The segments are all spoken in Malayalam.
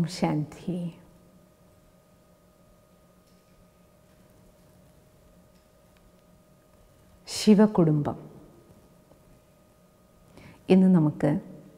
ശാന്തി ശിവകുടുംബം ഇന്ന് നമുക്ക്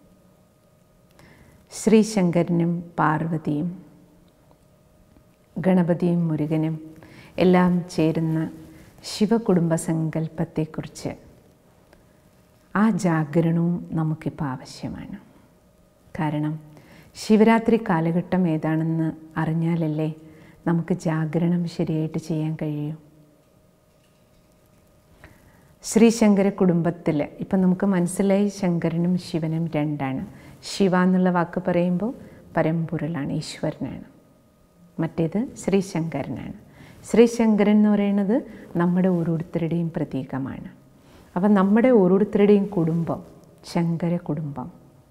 ശ്രീശങ്കരനും പാർവതിയും ഗണപതിയും മുരുകനും എല്ലാം ചേരുന്ന ശിവകുടുംബ സങ്കല്പത്തെക്കുറിച്ച് ആ ജാഗരണവും നമുക്കിപ്പോൾ ആവശ്യമാണ് കാരണം ശിവരാത്രി കാലഘട്ടം ഏതാണെന്ന് അറിഞ്ഞാലല്ലേ നമുക്ക് ജാഗരണം ശരിയായിട്ട് ചെയ്യാൻ കഴിയൂ ശ്രീശങ്കര കുടുംബത്തിൽ ഇപ്പം നമുക്ക് മനസ്സിലായി ശങ്കരനും ശിവനും രണ്ടാണ് ശിവ എന്നുള്ള വാക്ക് പറയുമ്പോൾ പരമ്പൊരുളാണ് ഈശ്വരനാണ് മറ്റേത് ശ്രീശങ്കരനാണ് ശ്രീശങ്കരൻ എന്ന് പറയുന്നത് നമ്മുടെ ഓരോരുത്തരുടെയും പ്രതീകമാണ് അപ്പം നമ്മുടെ ഓരോരുത്തരുടെയും കുടുംബം ശങ്കര കുടുംബം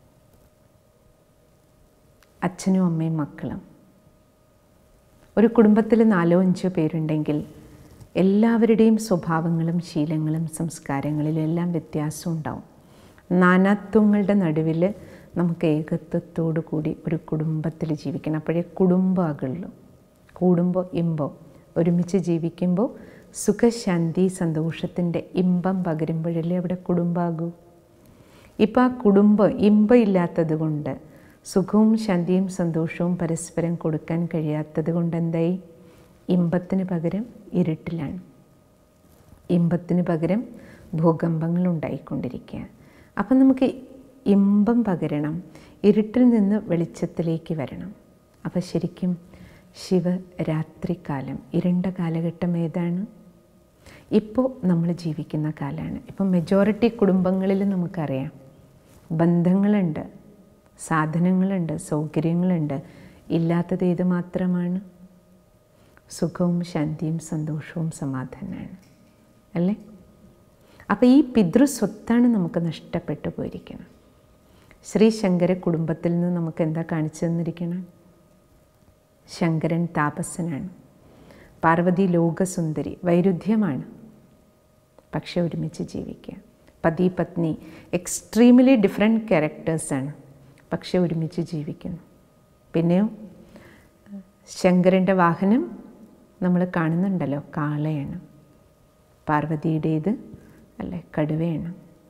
അച്ഛനും അമ്മയും മക്കളും ഒരു കുടുംബത്തിൽ നാലോ അഞ്ചോ പേരുണ്ടെങ്കിൽ എല്ലാവരുടെയും സ്വഭാവങ്ങളും ശീലങ്ങളും സംസ്കാരങ്ങളിലും എല്ലാം വ്യത്യാസം ഉണ്ടാവും നാനാത്വങ്ങളുടെ നടുവിൽ നമുക്ക് ഏകത്വത്തോടു കൂടി ഒരു കുടുംബത്തിൽ ജീവിക്കണം അപ്പോഴേ കുടുംബമാകുള്ളൂ കൂടുമ്പോൾ ഇമ്പം ഒരുമിച്ച് ജീവിക്കുമ്പോൾ സുഖശാന്തി സന്തോഷത്തിൻ്റെ ഇമ്പം പകരുമ്പോഴല്ലേ അവിടെ കുടുംബമാകൂ ഇപ്പം ആ കുടുംബം ഇമ്പം ഇല്ലാത്തത് കൊണ്ട് സുഖവും ശാന്തിയും സന്തോഷവും പരസ്പരം കൊടുക്കാൻ കഴിയാത്തത് കൊണ്ട് എന്തായി ഇമ്പത്തിന് പകരം ഇരുട്ടിലാണ് ഇമ്പത്തിന് പകരം ഭൂകമ്പങ്ങൾ ഉണ്ടായിക്കൊണ്ടിരിക്കുക അപ്പം നമുക്ക് ഇമ്പം പകരണം ഇരുട്ടിൽ നിന്ന് വെളിച്ചത്തിലേക്ക് വരണം അപ്പം ശരിക്കും ശിവരാത്രികാലം ഇരുണ്ട കാലഘട്ടം ഏതാണ് ഇപ്പോൾ നമ്മൾ ജീവിക്കുന്ന കാലമാണ് ഇപ്പം മെജോറിറ്റി കുടുംബങ്ങളിൽ നമുക്കറിയാം ബന്ധങ്ങളുണ്ട് സാധനങ്ങളുണ്ട് സൗകര്യങ്ങളുണ്ട് ഇല്ലാത്തത് ഏത് മാത്രമാണ് സുഖവും ശാന്തിയും സന്തോഷവും സമാധാനമാണ് അല്ലേ അപ്പോൾ ഈ പിതൃസ്വത്താണ് നമുക്ക് നഷ്ടപ്പെട്ടു പോയിരിക്കണം ശ്രീ ശങ്കര കുടുംബത്തിൽ നിന്ന് നമുക്ക് എന്താ കാണിച്ചു തന്നിരിക്കണം ശങ്കരൻ താപസനാണ് പാർവതി ലോകസുന്ദരി വൈരുദ്ധ്യമാണ് പക്ഷെ ഒരുമിച്ച് ജീവിക്കുക പതി പത്നി എക്സ്ട്രീംലി ഡിഫറെൻറ്റ് ക്യാരക്ടേഴ്സാണ് പക്ഷെ ഒരുമിച്ച് ജീവിക്കുന്നു പിന്നെയോ ശങ്കരൻ്റെ വാഹനം നമ്മൾ കാണുന്നുണ്ടല്ലോ കാളയാണ് പാർവതിയുടേത് അല്ലേ കടുവയാണ്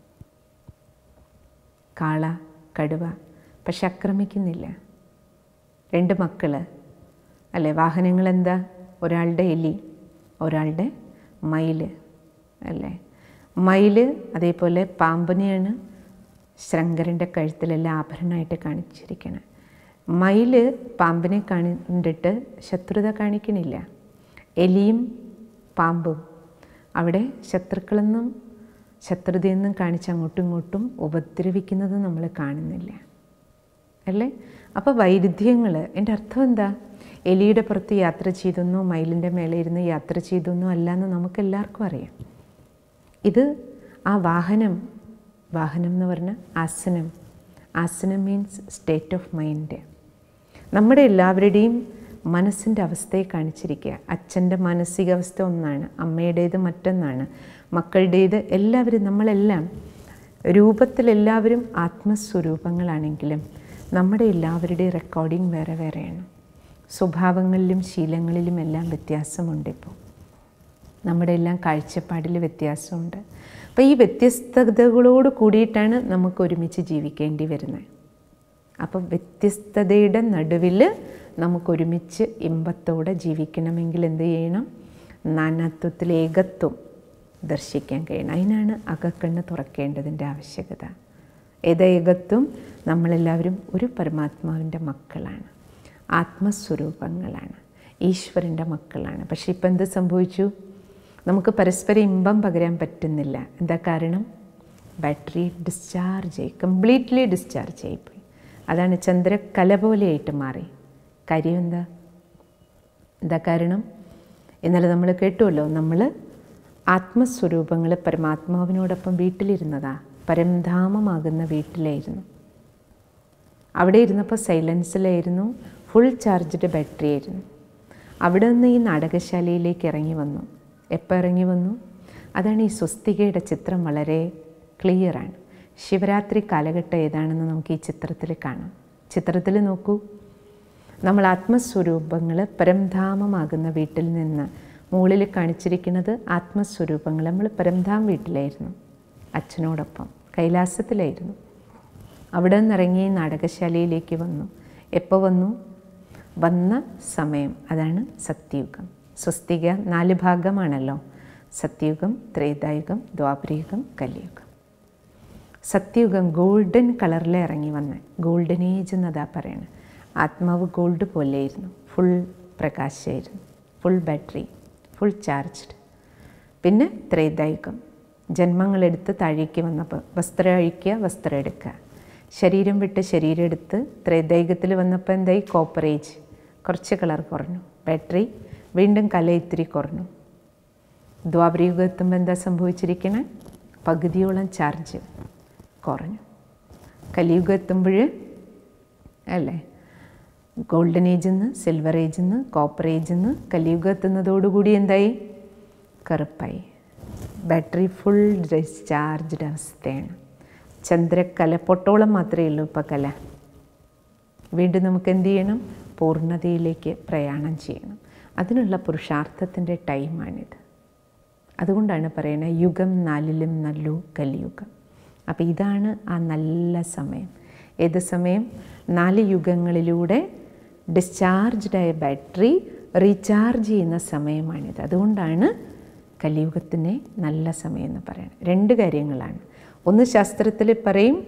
കാള കടുവ പക്ഷെ ആക്രമിക്കുന്നില്ല രണ്ട് മക്കൾ അല്ലേ വാഹനങ്ങൾ എന്താ ഒരാളുടെ എലി ഒരാളുടെ മയില് അല്ലേ മയില് അതേപോലെ പാമ്പിനെയാണ് ശങ്കരൻ്റെ കഴുത്തിലെല്ലാം ആഭരണമായിട്ട് കാണിച്ചിരിക്കണം മയില് പാമ്പിനെ കണ്ടിട്ട് ശത്രുത കാണിക്കണില്ല എലിയും പാമ്പും അവിടെ ശത്രുക്കളെന്നും ശത്രുതയെന്നും കാണിച്ച് അങ്ങോട്ടും ഇങ്ങോട്ടും ഉപദ്രവിക്കുന്നത് നമ്മൾ കാണുന്നില്ല അല്ലേ അപ്പോൾ വൈരുദ്ധ്യങ്ങൾ എൻ്റെ അർത്ഥം എന്താ എലിയുടെ പുറത്ത് യാത്ര ചെയ്തെന്നോ മയിലിൻ്റെ മേലെ ഇരുന്ന് യാത്ര ചെയ്തെന്നോ അല്ല എന്ന് നമുക്കെല്ലാവർക്കും അറിയാം ഇത് ആ വാഹനം വാഹനം എന്ന് പറഞ്ഞാൽ ആസനം ആസനം മീൻസ് സ്റ്റേറ്റ് ഓഫ് മൈൻഡ് നമ്മുടെ എല്ലാവരുടെയും മനസ്സിൻ്റെ അവസ്ഥയെ കാണിച്ചിരിക്കുക അച്ഛൻ്റെ മാനസികാവസ്ഥ ഒന്നാണ് അമ്മയുടേത് മറ്റൊന്നാണ് മക്കളുടേത് എല്ലാവരും നമ്മളെല്ലാം രൂപത്തിലെല്ലാവരും ആത്മസ്വരൂപങ്ങളാണെങ്കിലും നമ്മുടെ എല്ലാവരുടെയും റെക്കോർഡിങ് വേറെ വേറെയാണ് സ്വഭാവങ്ങളിലും ശീലങ്ങളിലും എല്ലാം വ്യത്യാസമുണ്ട് ഇപ്പോൾ നമ്മുടെ എല്ലാം കാഴ്ചപ്പാടിൽ വ്യത്യാസമുണ്ട് അപ്പോൾ ഈ വ്യത്യസ്തതകളോട് കൂടിയിട്ടാണ് നമുക്ക് ഒരുമിച്ച് ജീവിക്കേണ്ടി വരുന്നത് അപ്പം വ്യത്യസ്തതയുടെ നടുവിൽ നമുക്കൊരുമിച്ച് ഇമ്പത്തോടെ ജീവിക്കണമെങ്കിൽ എന്ത് ചെയ്യണം നാനാത്വത്തിൽ ഏകത്വം ദർശിക്കാൻ കഴിയണം അതിനാണ് അകക്കണ്ണ് തുറക്കേണ്ടതിൻ്റെ ആവശ്യകത ഏത് ഏകത്വം നമ്മളെല്ലാവരും ഒരു പരമാത്മാവിൻ്റെ മക്കളാണ് ആത്മസ്വരൂപങ്ങളാണ് ഈശ്വരൻ്റെ മക്കളാണ് പക്ഷേ ഇപ്പം എന്ത് സംഭവിച്ചു നമുക്ക് പരസ്പരം ഇമ്പം പകരാൻ പറ്റുന്നില്ല എന്താ കാരണം ബാറ്ററി ഡിസ്ചാർജ് ആയി കംപ്ലീറ്റ്ലി ഡിസ്ചാർജ് ആയിപ്പോയി അതാണ് ചന്ദ്രക്കല പോലെയായിട്ട് മാറി കാര്യം എന്താ എന്താ കാരണം ഇന്നലെ നമ്മൾ കേട്ടുമല്ലോ നമ്മൾ ആത്മസ്വരൂപങ്ങൾ പരമാത്മാവിനോടൊപ്പം വീട്ടിലിരുന്നതാ പരംധാമമാകുന്ന വീട്ടിലായിരുന്നു അവിടെ ഇരുന്നപ്പോൾ സൈലൻസിലായിരുന്നു ഫുൾ ചാർജ്ഡ് ബാറ്ററി ആയിരുന്നു അവിടെ നിന്ന് ഈ നാടകശാലയിലേക്ക് ഇറങ്ങി വന്നു എപ്പോൾ ഇറങ്ങി വന്നു അതാണ് ഈ സ്വസ്തികയുടെ ചിത്രം വളരെ ക്ലിയറാണ് ശിവരാത്രി കാലഘട്ടം ഏതാണെന്ന് നമുക്ക് ഈ ചിത്രത്തിൽ കാണാം ചിത്രത്തിൽ നോക്കൂ നമ്മൾ ആത്മസ്വരൂപങ്ങൾ പരംധാമമാകുന്ന വീട്ടിൽ നിന്ന് മുകളിൽ കാണിച്ചിരിക്കുന്നത് ആത്മസ്വരൂപങ്ങൾ നമ്മൾ പരംധാം വീട്ടിലായിരുന്നു അച്ഛനോടൊപ്പം കൈലാസത്തിലായിരുന്നു അവിടെ നിന്നിറങ്ങി നാടകശാലയിലേക്ക് വന്നു എപ്പോൾ വന്നു വന്ന സമയം അതാണ് സത്യയുഗം സ്വസ്തിക നാല് ഭാഗമാണല്ലോ സത്യയുഗം ത്രേതായുഗം ദ്വാപരയുഗം കലിയുഗം സത്യയുഗം ഗോൾഡൻ കളറിൽ ഇറങ്ങി വന്ന് ഗോൾഡൻ ഏജ് എന്നതാ പറയണത് ആത്മാവ് ഗോൾഡ് പോലെയായിരുന്നു ഫുൾ പ്രകാശമായിരുന്നു ഫുൾ ബാറ്ററി ഫുൾ ചാർജ്ഡ് പിന്നെ ത്രേതായുഗം ജന്മങ്ങളെടുത്ത് താഴേക്ക് വന്നപ്പോൾ വസ്ത്രം അഴിക്കുക വസ്ത്രം എടുക്കുക ശരീരം വിട്ട് ശരീരം എടുത്ത് ത്രേതായുഗത്തിൽ വന്നപ്പോൾ എന്തായി കോപ്പറേജ് കുറച്ച് കളർ കുറഞ്ഞു ബാറ്ററി വീണ്ടും കല ഇത്തിരി കുറഞ്ഞു ദ്വാപരയുഗം എത്തുമ്പോൾ എന്താ സംഭവിച്ചിരിക്കണേ പകുതിയോളം ചാർജ് കുറഞ്ഞു കലിയുഗം എത്തുമ്പോൾ അല്ലേ ഗോൾഡൻ ഏജിൽ നിന്ന് സിൽവർ ഏജിൽ നിന്ന് കോപ്പർ ഏജിൽ നിന്ന് കലിയുഗം എത്തുന്നതോടുകൂടി എന്തായി കറുപ്പായി ബാറ്ററി ഫുൾ ഡിസ്ചാർജ്ഡ് അവസ്ഥയാണ് ചന്ദ്രക്കല പൊട്ടോളം മാത്രമേ ഉള്ളൂ ഇപ്പോൾ കല വീണ്ടും നമുക്ക് എന്ത് ചെയ്യണം പൂർണ്ണതയിലേക്ക് പ്രയാണം ചെയ്യണം അതിനുള്ള പുരുഷാർത്ഥത്തിൻ്റെ ടൈമാണിത് അതുകൊണ്ടാണ് പറയുന്നത് യുഗം നാലിലും നല്ലു കലിയുഗം അപ്പോൾ ഇതാണ് ആ നല്ല സമയം ഏത് സമയം നാല് യുഗങ്ങളിലൂടെ ഡിസ്ചാർജ്ഡായ ബാറ്ററി റീചാർജ് ചെയ്യുന്ന സമയമാണിത് അതുകൊണ്ടാണ് കലിയുഗത്തിനെ നല്ല സമയം എന്ന് പറയുന്നത് രണ്ട് കാര്യങ്ങളാണ് ഒന്ന് ശാസ്ത്രത്തിൽ പറയും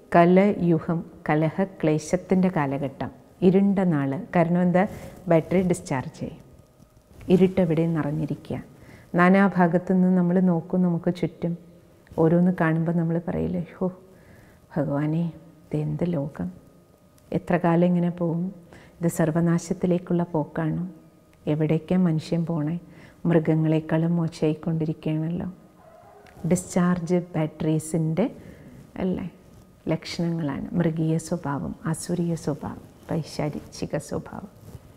കലയുഗം കലഹ ക്ലേശത്തിൻ്റെ കാലഘട്ടം ഇരുണ്ട നാൾ കാരണം എന്താ ബാറ്ററി ഡിസ്ചാർജ് ചെയ്യും ഇരുട്ടെവിടെ നിറഞ്ഞിരിക്കുക നാനാഭാഗത്തു നിന്ന് നമ്മൾ നോക്കും നമുക്ക് ചുറ്റും ഓരോന്ന് കാണുമ്പോൾ നമ്മൾ പറയില്ലേ ഹോ ഭഗവാനെ ഇതെന്ത് ലോകം എത്ര കാലം ഇങ്ങനെ പോകും ഇത് സർവനാശത്തിലേക്കുള്ള പോക്കാണോ എവിടേക്കാണ് മനുഷ്യൻ പോണേ മൃഗങ്ങളെക്കാളും മോശമായിക്കൊണ്ടിരിക്കുകയാണല്ലോ ഡിസ്ചാർജ് ബാറ്ററീസിൻ്റെ അല്ലേ ലക്ഷണങ്ങളാണ് മൃഗീയ സ്വഭാവം അസുരീയ സ്വഭാവം പൈശാചിക സ്വഭാവം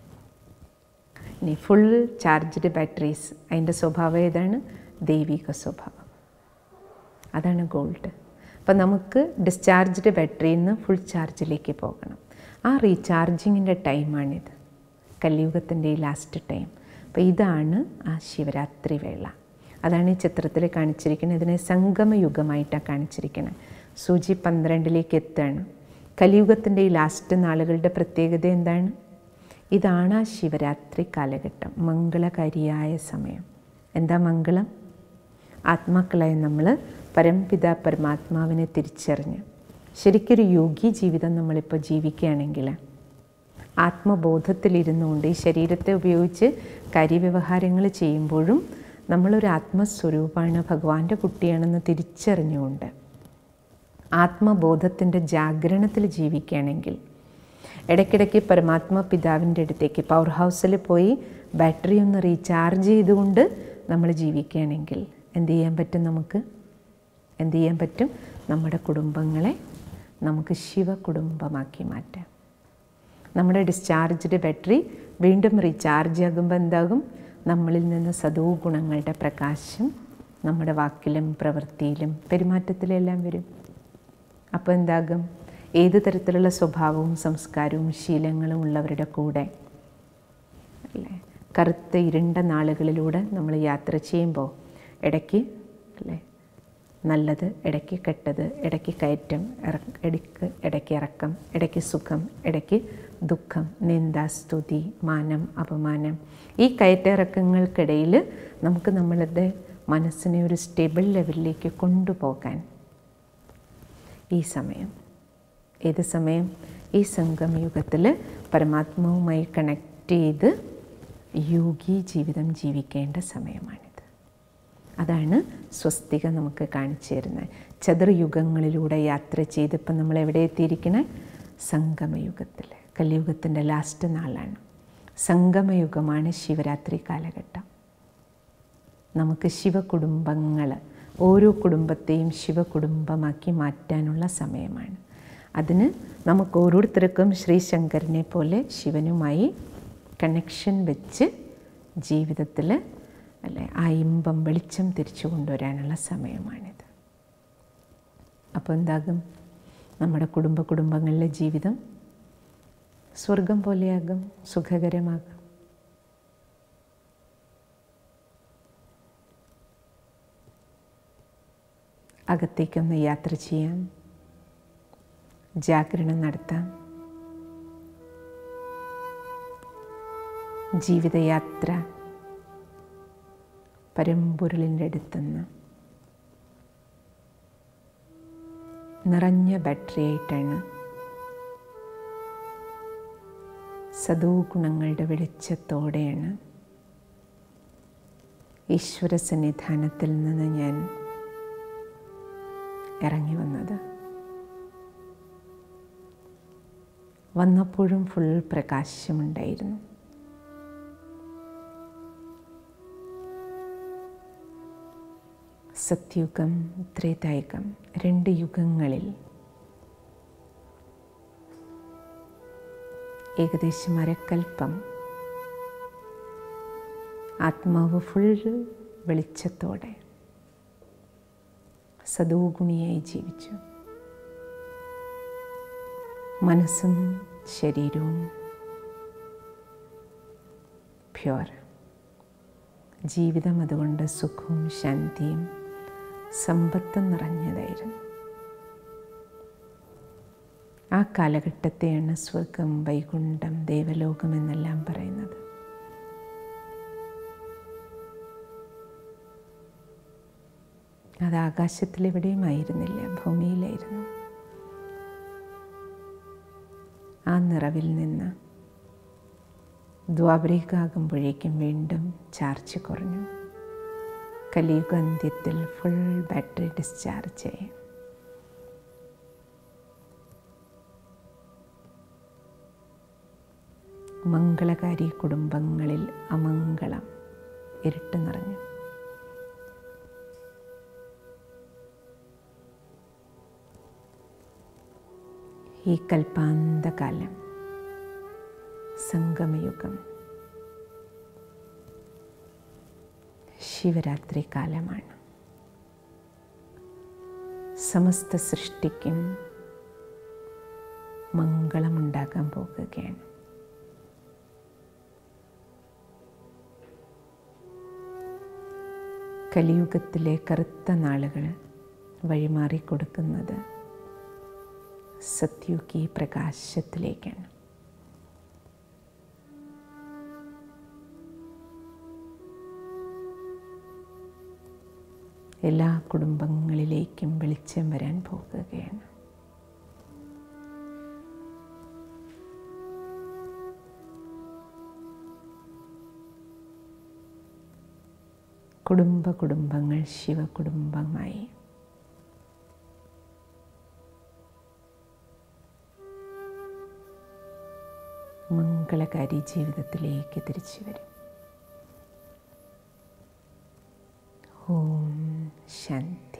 ഇനി ഫുൾ ചാർജ്ഡ് ബാറ്ററീസ് അതിൻ്റെ സ്വഭാവം ഏതാണ് ദൈവിക സ്വഭാവം അതാണ് ഗോൾഡ് അപ്പം നമുക്ക് ഡിസ്ചാർജ്ഡ് ബാറ്ററിയിൽ നിന്ന് ഫുൾ ചാർജിലേക്ക് പോകണം ആ റീചാർജിങ്ങിൻ്റെ ടൈമാണിത് കലിയുഗത്തിൻ്റെ ഈ ലാസ്റ്റ് ടൈം അപ്പോൾ ഇതാണ് ആ ശിവരാത്രി വേള അതാണ് ഈ ചിത്രത്തിൽ കാണിച്ചിരിക്കുന്നത് ഇതിനെ സംഗമയുഗമായിട്ടാണ് കാണിച്ചിരിക്കുന്നത് സൂചി പന്ത്രണ്ടിലേക്ക് എത്തുകയാണ് കലിയുഗത്തിൻ്റെ ഈ ലാസ്റ്റ് നാളുകളുടെ പ്രത്യേകത എന്താണ് ഇതാണ് ആ ശിവരാത്രി കാലഘട്ടം മംഗളകാരിയായ സമയം എന്താ മംഗളം ആത്മാക്കളായ നമ്മൾ പരംപിത പരമാത്മാവിനെ തിരിച്ചറിഞ്ഞ് ശരിക്കൊരു യോഗി ജീവിതം നമ്മളിപ്പോൾ ജീവിക്കുകയാണെങ്കിൽ ആത്മബോധത്തിലിരുന്നുകൊണ്ട് ഈ ശരീരത്തെ ഉപയോഗിച്ച് കാര്യവ്യവഹാരങ്ങൾ ചെയ്യുമ്പോഴും നമ്മളൊരു ആത്മസ്വരൂപമാണ് ഭഗവാന്റെ കുട്ടിയാണെന്ന് തിരിച്ചറിഞ്ഞുകൊണ്ട് ആത്മബോധത്തിൻ്റെ ജാഗരണത്തിൽ ജീവിക്കുകയാണെങ്കിൽ ഇടയ്ക്കിടയ്ക്ക് പരമാത്മ പിതാവിൻ്റെ അടുത്തേക്ക് പവർ ഹൗസിൽ പോയി ബാറ്ററി ഒന്ന് റീചാർജ് ചെയ്തുകൊണ്ട് നമ്മൾ ജീവിക്കുകയാണെങ്കിൽ എന്ത് ചെയ്യാൻ പറ്റും നമുക്ക് എന്ത് ചെയ്യാൻ പറ്റും നമ്മുടെ കുടുംബങ്ങളെ നമുക്ക് ശിവകുടുംബമാക്കി മാറ്റാം നമ്മുടെ ഡിസ്ചാർജ്ഡ് ബാറ്ററി വീണ്ടും റീചാർജ് ആകുമ്പോൾ എന്താകും നമ്മളിൽ നിന്ന് സദോ ഗുണങ്ങളുടെ പ്രകാശം നമ്മുടെ വാക്കിലും പ്രവൃത്തിയിലും പെരുമാറ്റത്തിലും എല്ലാം വരും അപ്പോൾ എന്താകും ഏത് തരത്തിലുള്ള സ്വഭാവവും സംസ്കാരവും ശീലങ്ങളും ഉള്ളവരുടെ കൂടെ അല്ലേ കറുത്ത ഇരുണ്ട നാളുകളിലൂടെ നമ്മൾ യാത്ര ചെയ്യുമ്പോൾ ഇടയ്ക്ക് അല്ലേ നല്ലത് ഇടയ്ക്ക് കെട്ടത് ഇടയ്ക്ക് കയറ്റം ഇറ ഇടയ്ക്ക് ഇടയ്ക്ക് ഇറക്കം ഇടയ്ക്ക് സുഖം ഇടയ്ക്ക് ദുഃഖം നിന്ദ സ്തുതി മാനം അപമാനം ഈ കയറ്റ ഇറക്കങ്ങൾക്കിടയിൽ നമുക്ക് നമ്മളുടെ മനസ്സിനെ ഒരു സ്റ്റേബിൾ ലെവലിലേക്ക് കൊണ്ടുപോകാൻ ഈ സമയം ഏത് സമയം ഈ സംഗമയുഗത്തിൽ പരമാത്മാവുമായി കണക്ട് ചെയ്ത് യോഗി ജീവിതം ജീവിക്കേണ്ട സമയമാണിത് അതാണ് സ്വസ്തിക നമുക്ക് കാണിച്ചു തരുന്നത് ചതുർയുഗങ്ങളിലൂടെ യാത്ര ചെയ്ത് ഇപ്പം നമ്മൾ എവിടെ എത്തിയിരിക്കണേ സംഗമയുഗത്തിൽ കലിയുഗത്തിൻ്റെ ലാസ്റ്റ് നാളാണ് സംഗമയുഗമാണ് ശിവരാത്രി കാലഘട്ടം നമുക്ക് ശിവകുടുംബങ്ങൾ ഓരോ കുടുംബത്തെയും ശിവകുടുംബമാക്കി മാറ്റാനുള്ള സമയമാണ് അതിന് നമുക്ക് ഓരോരുത്തർക്കും ശ്രീശങ്കരനെ പോലെ ശിവനുമായി കണക്ഷൻ വെച്ച് ജീവിതത്തിൽ അല്ലെ ആ ഇമ്പം വെളിച്ചം തിരിച്ചു കൊണ്ടുവരാനുള്ള സമയമാണിത് അപ്പോൾ എന്താകും നമ്മുടെ കുടുംബ കുടുംബങ്ങളിലെ ജീവിതം സ്വർഗം പോലെയാകും സുഖകരമാകും അകത്തേക്കൊന്ന് യാത്ര ചെയ്യാം ജാഗരണം നടത്താം ജീവിതയാത്ര പരമ്പൊരുളിൻ്റെ അടുത്തുനിന്ന് നിറഞ്ഞ ബാറ്ററി ആയിട്ടാണ് സദോ ഗുണങ്ങളുടെ വെളിച്ചത്തോടെയാണ് ഈശ്വര സന്നിധാനത്തിൽ നിന്ന് ഞാൻ ഇറങ്ങി വന്നത് വന്നപ്പോഴും ഫുൾ പ്രകാശമുണ്ടായിരുന്നു സത്യുഗം ത്രേതായുഗം രണ്ട് യുഗങ്ങളിൽ ഏകദേശം അരക്കൽപ്പം ആത്മാവ് ഫുൾ വെളിച്ചത്തോടെ സദോഗുണിയായി ജീവിച്ചു മനസ്സും ശരീരവും പ്യുവർ ജീവിതം അതുകൊണ്ട് സുഖവും ശാന്തിയും സമ്പത്തും നിറഞ്ഞതായിരുന്നു ആ കാലഘട്ടത്തെയാണ് സ്വർഗം വൈകുണ്ഠം ദേവലോകം എന്നെല്ലാം പറയുന്നത് അത് ആകാശത്തിലെവിടെയും ആയിരുന്നില്ല ഭൂമിയിലായിരുന്നു ആ നിറവിൽ നിന്ന് ദ്വാപരികാകുമ്പോഴേക്കും വീണ്ടും ചാർജ് കുറഞ്ഞു കലിയുഗ അന്ത്യത്തിൽ ഫുൾ ബാറ്ററി ഡിസ്ചാർജ് ചെയ്യും മംഗളകാരി കുടുംബങ്ങളിൽ അമംഗളം ഇരുട്ട് നിറഞ്ഞു ഈ കൽപ്പാന്തകാലം സംഗമയുഗം ശിവരാത്രി കാലമാണ് സമസ്ത സൃഷ്ടിക്കും മംഗളമുണ്ടാകാൻ പോകുകയാണ് കലിയുഗത്തിലെ കറുത്ത നാളുകൾ വഴിമാറി കൊടുക്കുന്നത് സത്യുഗി പ്രകാശത്തിലേക്കാണ് എല്ലാ കുടുംബങ്ങളിലേക്കും വെളിച്ചം വരാൻ പോകുകയാണ് കുടുംബ കുടുംബങ്ങൾ ശിവകുടുംബമായി മംഗളകാരി ജീവിതത്തിലേക്ക് തിരിച്ചു വരും ഓം ശാന്തി